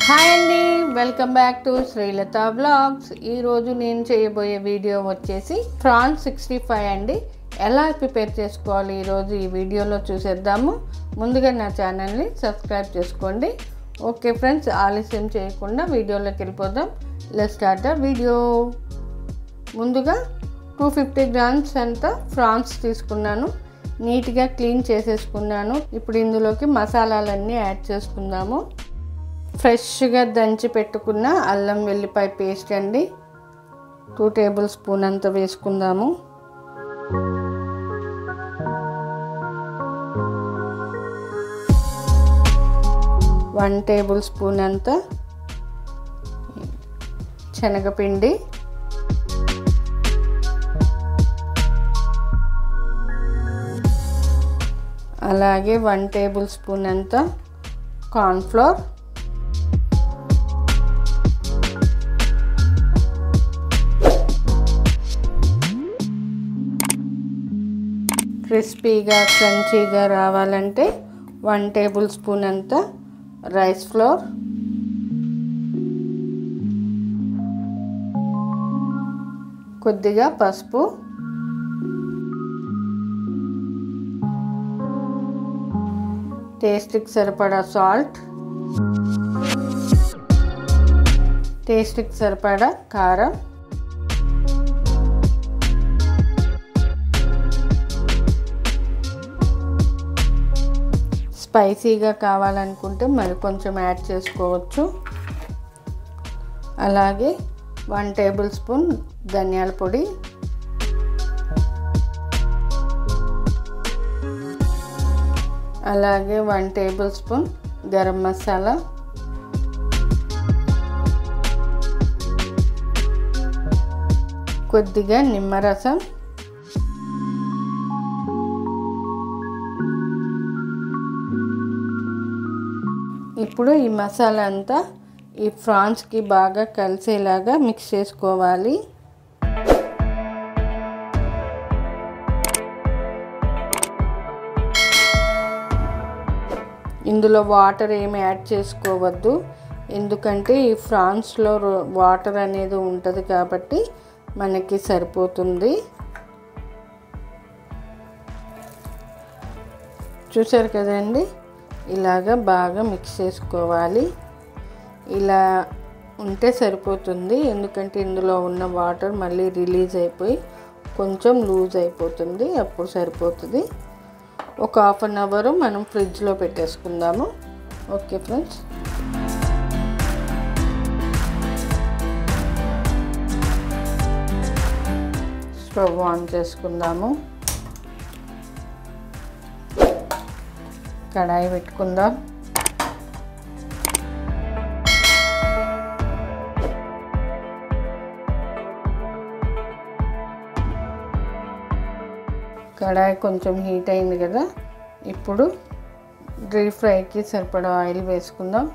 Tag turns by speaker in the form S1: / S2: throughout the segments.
S1: hi అండి welcome back to Srilatha blogs ఈరోజు నేను చేయబోయే వీడియో వచ్చేసి ప్రాన్స్ సిక్స్టీ ఫైవ్ అండి ఎలా ప్రిపేర్ చేసుకోవాలి ఈరోజు ఈ వీడియోలో చూసేద్దాము ముందుగా నా ఛానల్ని సబ్స్క్రైబ్ చేసుకోండి ఓకే ఫ్రెండ్స్ ఆలస్యం చేయకుండా వీడియోలోకి వెళ్ళిపోదాం లెట్ స్టార్ట్ ద వీడియో ముందుగా టూ ఫిఫ్టీ గ్రామ్స్ అంతా ఫ్రాన్స్ తీసుకున్నాను నీట్గా క్లీన్ చేసేసుకున్నాను ఇప్పుడు ఇందులోకి మసాలాలన్నీ యాడ్ చేసుకుందాము ఫ్రెష్గా దంచి పెట్టుకున్న అల్లం వెల్లిపాయ పేస్ట్ అండి టూ టేబుల్ స్పూన్ అంత వేసుకుందాము వన్ టేబుల్ స్పూన్ అంత శనగపిండి అలాగే వన్ టేబుల్ స్పూన్ అంత కార్న్ఫ్లోర్ క్రిస్పీగా క్రంచీగా రావాలంటే వన్ టేబుల్ స్పూన్ అంత రైస్ ఫ్లోర్ కొద్దిగా పసుపు టేస్ట్కి సరిపడా సాల్ట్ టేస్ట్కి సరిపడా కారం స్పైసీగా కావాలనుకుంటే మరి కొంచెం యాడ్ చేసుకోవచ్చు అలాగే వన్ టేబుల్ స్పూన్ ధనియాల పొడి అలాగే one tablespoon garam masala కొద్దిగా నిమ్మరసం ఇప్పుడు ఈ మసాలా అంతా ఈ ఫ్రాన్స్కి బాగా కలిసేలాగా మిక్స్ చేసుకోవాలి ఇందులో వాటర్ ఏమి యాడ్ చేసుకోవద్దు ఎందుకంటే ఈ ఫ్రాన్స్లో వాటర్ అనేది ఉంటుంది కాబట్టి మనకి సరిపోతుంది చూసారు కదండి ఇలాగ బాగా మిక్స్ చేసుకోవాలి ఇలా ఉంటే సరిపోతుంది ఎందుకంటే ఇందులో ఉన్న వాటర్ మళ్ళీ రిలీజ్ అయిపోయి కొంచెం లూజ్ అయిపోతుంది అప్పుడు సరిపోతుంది ఒక హాఫ్ అన్ అవర్ మనం ఫ్రిడ్జ్లో పెట్టేసుకుందాము ఓకే ఫ్రెండ్స్ స్టవ్ ఆన్ చేసుకుందాము కడాయి పెట్టుకుందాం కడాయి కొంచెం హీట్ అయింది కదా ఇప్పుడు డ్రీ ఫ్రైకి సరిపడా ఆయిల్ వేసుకుందాం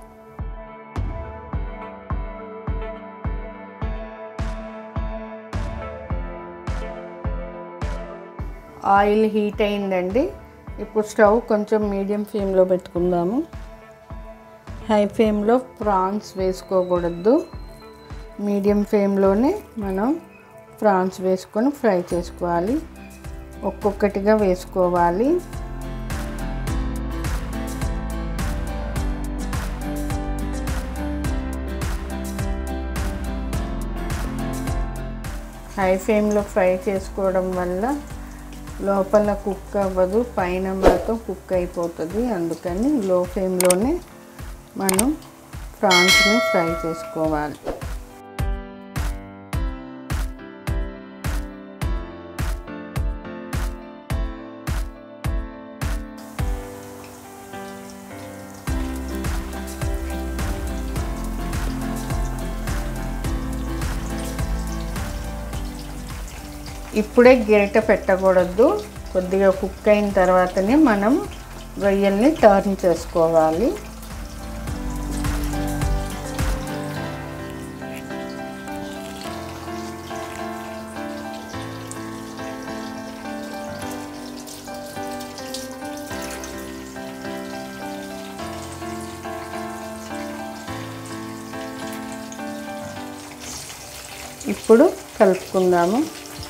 S1: ఆయిల్ హీట్ అయిందండి ఇప్పుడు స్టవ్ కొంచెం మీడియం ఫ్లేమ్లో పెట్టుకుందాము హై ఫ్లేమ్లో ప్రాన్స్ వేసుకోకూడదు మీడియం ఫ్లేమ్లోనే మనం ప్రాన్స్ వేసుకొని ఫ్రై చేసుకోవాలి ఒక్కొక్కటిగా వేసుకోవాలి హై ఫ్లేమ్లో ఫ్రై చేసుకోవడం వల్ల లోపల కుక్ అవ్వదు పైన మాత్రం కుక్ అయిపోతుంది అందుకని లో ఫ్లేమ్లోనే మనం ప్రాన్స్ని ఫ్రై చేసుకోవాలి ఇప్పుడే గిరట పెట్టకూడదు కొద్దిగా కుక్ అయిన తర్వాతనే మనం రొయ్యల్ని టర్న్ చేసుకోవాలి ఇప్పుడు కలుపుకుందాము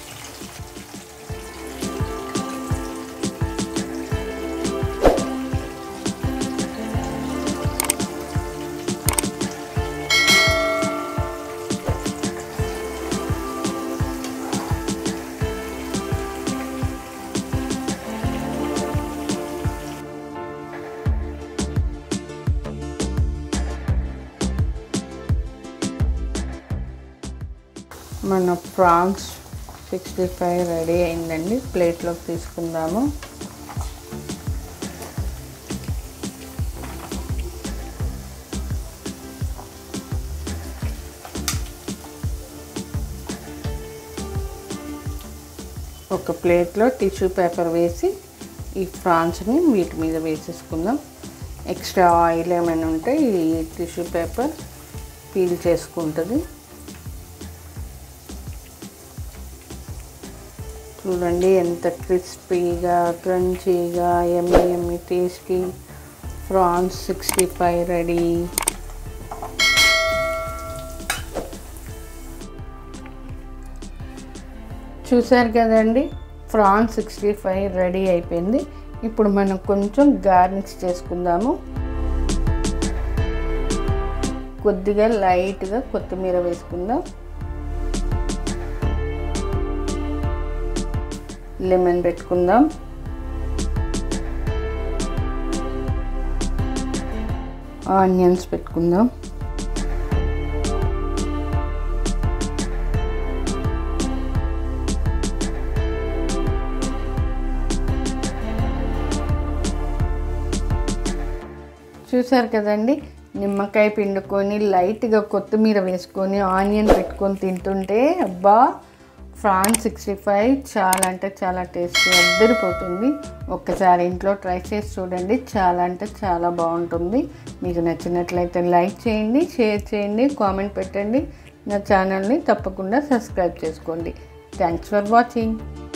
S1: మన ప్రాన్స్ సిక్స్టీ ఫైవ్ రెడీ అయిందండి ప్లేట్లోకి తీసుకుందాము ఒక ప్లేట్లో టిష్యూ పేపర్ వేసి ఈ ఫ్రాన్స్ని వీటి మీద వేసేసుకుందాం ఎక్స్ట్రా ఆయిల్ ఏమైనా ఉంటే ఈ టిష్యూ పేపర్ పీల్ చేసుకుంటుంది చూడండి ఎంత క్రిస్పీగా క్రంచీగా yummy yummy tasty prawns sixty five ready చూసారు కదండి ప్రాన్స్ సిక్స్టీ ఫైవ్ రెడీ అయిపోయింది ఇప్పుడు మనం కొంచెం గార్నిష్ చేసుకుందాము కొద్దిగా లైట్గా కొత్తిమీర వేసుకుందాం లెమన్ పెట్టుకుందాం ఆనియన్స్ పెట్టుకుందాం చూసారు కదండి నిమ్మకాయ పిండుకొని లైట్గా కొత్తిమీర వేసుకొని ఆనియన్ పెట్టుకొని తింటుంటే అబ్బా ఫ్రాన్స్ సిక్స్టీ ఫైవ్ చాలా అంటే చాలా టేస్టీ అద్దరిపోతుంది ఒక్కసారి ఇంట్లో ట్రై చేసి చూడండి చాలా అంటే చాలా బాగుంటుంది మీకు నచ్చినట్లయితే లైక్ చేయండి షేర్ చేయండి కామెంట్ పెట్టండి నా ఛానల్ని తప్పకుండా సబ్స్క్రైబ్ చేసుకోండి థ్యాంక్స్ ఫర్ వాచింగ్